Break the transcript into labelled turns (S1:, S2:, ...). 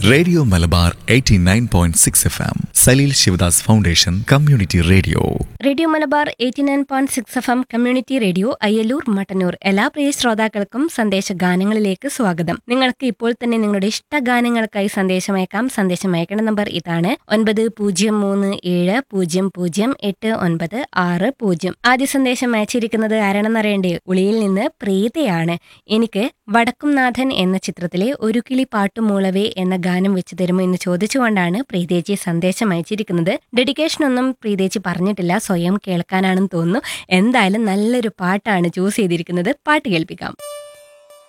S1: radio Malabar 89.6 F M Saleel Sivadas foundation community radio
S2: radio Malabar eighty nine point six F M community radio Ayyalloor Mattannur എല്ലാ പ്രിയ ശ്രോതാക്കൾക്കും സന്ദേശ ഗാനങ്ങളിലേക്ക് സ്വാഗതം നിങ്ങൾക്ക് ഇപ്പോൾ തന്നെ നിങ്ങളുടെ ഇഷ്ട ഗാനങ്ങൾക്കായി സന്ദേശം അയക്കാം സന്ദേശം അയക്കേണ്ട നമ്പർ ഇതാണ് ഒൻപത് പൂജ്യം മൂന്ന് ഏഴ് പൂജ്യം പൂജ്യം എട്ട് ഒൻപത് ആറ് പൂജ്യം ആദ്യ സന്ദേശം അയച്ചിരിക്കുന്നത് ആരാണെന്നറിയണ്ടേ ഉളിയിൽ നിന്ന് പ്രീതയാണ് എനിക്ക് വടക്കുംനാഥൻ എന്ന ചിത്രത്തിലെ ഒരു കിളി പാട്ടുമൂളവേ എന്ന ഗാനം വെച്ച് തരുമോ എന്ന് ചോദിച്ചുകൊണ്ടാണ് പ്രീതേച്ചി സന്ദേശം അയച്ചിരിക്കുന്നത് ഡെഡിക്കേഷൻ ഒന്നും പ്രീതേച്ചി പറഞ്ഞിട്ടില്ല സ്വയം കേൾക്കാനാണെന്ന് തോന്നുന്നു എന്തായാലും നല്ലൊരു പാട്ടാണ് ചൂസ് ചെയ്തിരിക്കുന്നത് പാട്ട് കേൾപ്പിക്കാം